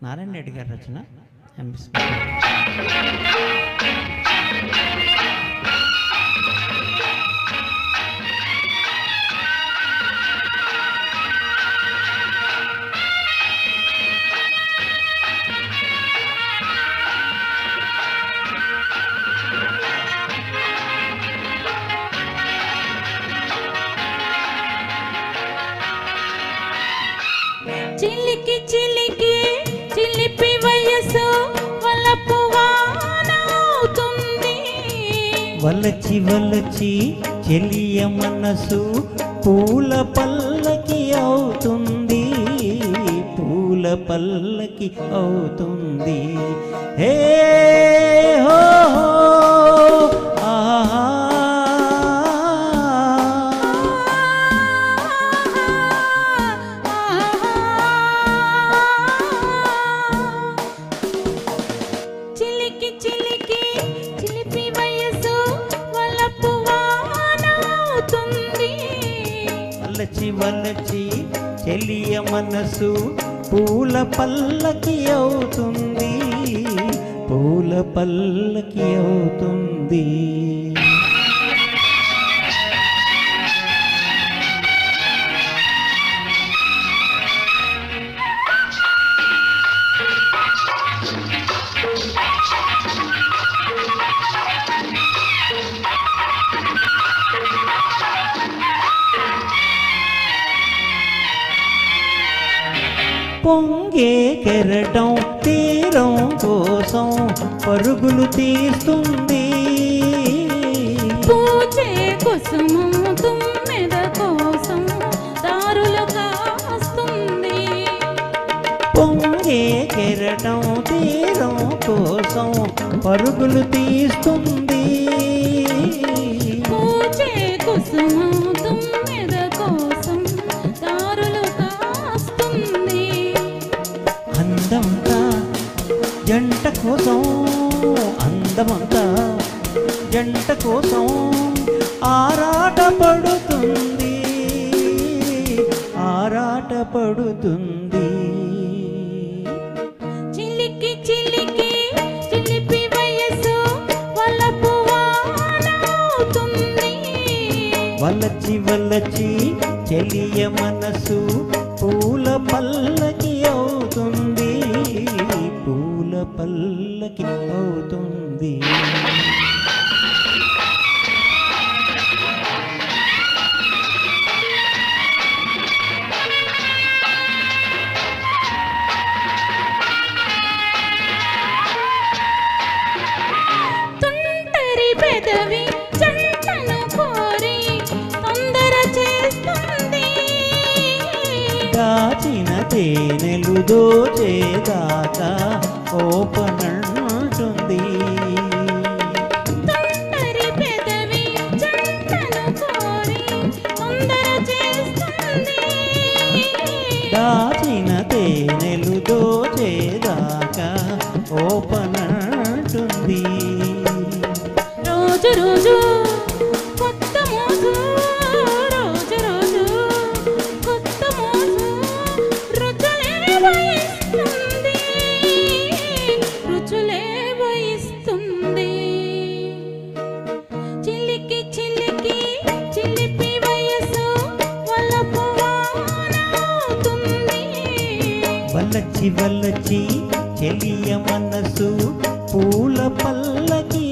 నారాయణ రెడ్డి గారి రచన ఎంఎస్ చిలికి చిలికి చిలిపి వయసు వలపు వానవుతుంది వలచి వలచి చెలియ మనసు పూల పల్లకి అవుతుంది పూల పల్లకి అవుతుంది హే హో హో, ఆహా. చిలికి చిలికి చిలిపి వయసు వలపు వానవుతుంది వలచి వలచి చెలియ మనసు పూల పల్లకి అవుతుంది పూల పల్లకి అవుతుంది పొంగే కెరటం తీరం కోసం పరుగులు తీస్తుంది పూచే కుసుమం తుమ్మెద కోసం దారులు కాస్తుంది పొంగే కెరటం తీరం కోసం పరుగులు తీస్తుంది పూచే కుసుమం తుమ్మెద కోసం దారులు కాస్తుంది అందమంతా జంట కోసం అందమంతా జంట కోసం ఆరాట పడుతుంది ఆరాట పడుతుంది చిలికి చిలికి చిలిపి వయసు వలపు వానవుతుంది వలచి వలచి చెలియ మనసు పూల పల్లకి అవుతుంది పూల పల్లకి అవుతుంది తుంటరి పెదవి జంటను కోరి తొందర చేస్తుంది దాచిన తేనెలు దోచేదాకా ఓపనంటుంది తుంటరి పెదవి జంటను కోరి తొందర చేస్తుంది దాచిన తేనెలు దోచేదాకా ఓపనంటుంది రోజు రోజు కొత్త మోజు రోజు రోజు కొత్త మోజు రుచులే వహిస్తుంది రుచులే వహిస్తుంది చిలికి చిలికి చిలిపి వయసు వలపు వానవుతుంది వలచి వలచి చెలియ మనసు పూల పల్లకి